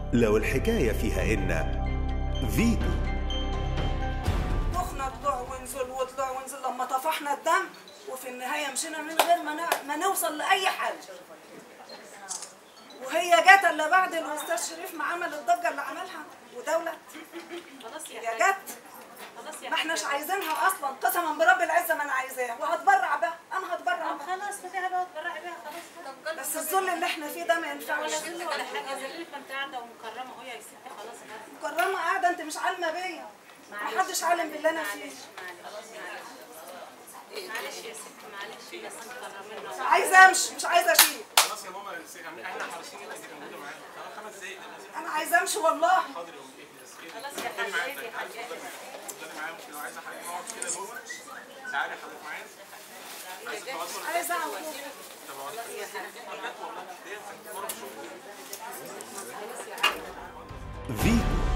لو الحكاية فيها إن فيتو طخنا طلوع ونزل وطلوع ونزل لما طفحنا الدم وفي النهاية مشينا من غير ما, نع- ما نوصل لأي حل وهي جت الا بعد الاستاذ شريف ما عمل الضجه اللي عملها ودولت خلاص يا هي حاج جت خلاص يا ما احناش حاج. عايزينها اصلا قسما برب العزه ما انا عايزاها وهتبرع بقى انا هتبرع طب بقى خلاص فيها بقى تبرعي بيها خلاص بقى. بس الذل اللي احنا فيه ده ما ولا ينفعش ذل ولا حاجه ذلك انت قاعده ومكرمه اهو يا ستي خلاص بقى مكرمه قاعده انت مش عالمه بيا ما حدش عالم باللي انا فيه معلش معلش معلش يا ستي معلش بس مكرمينا مش عايزه امشي مش عايزه اشيل خلاص يا ماما يعني احنا حريصين انت تبقي موجوده معانا خلاص خمس دقايق ده بس انا عايزه امشي والله حاضر يا ام ايه بس ايه خلاص يا حاج ايه يا حاج ايه اتفضلي معايا ممكن لو عايزه حضرتك نقعد كده جوه تعالي حضرتك معايا عايزه تقعدي ولا عايزه اقعد طب اقعدي بجد والله ديت مرة بشوفك فيتو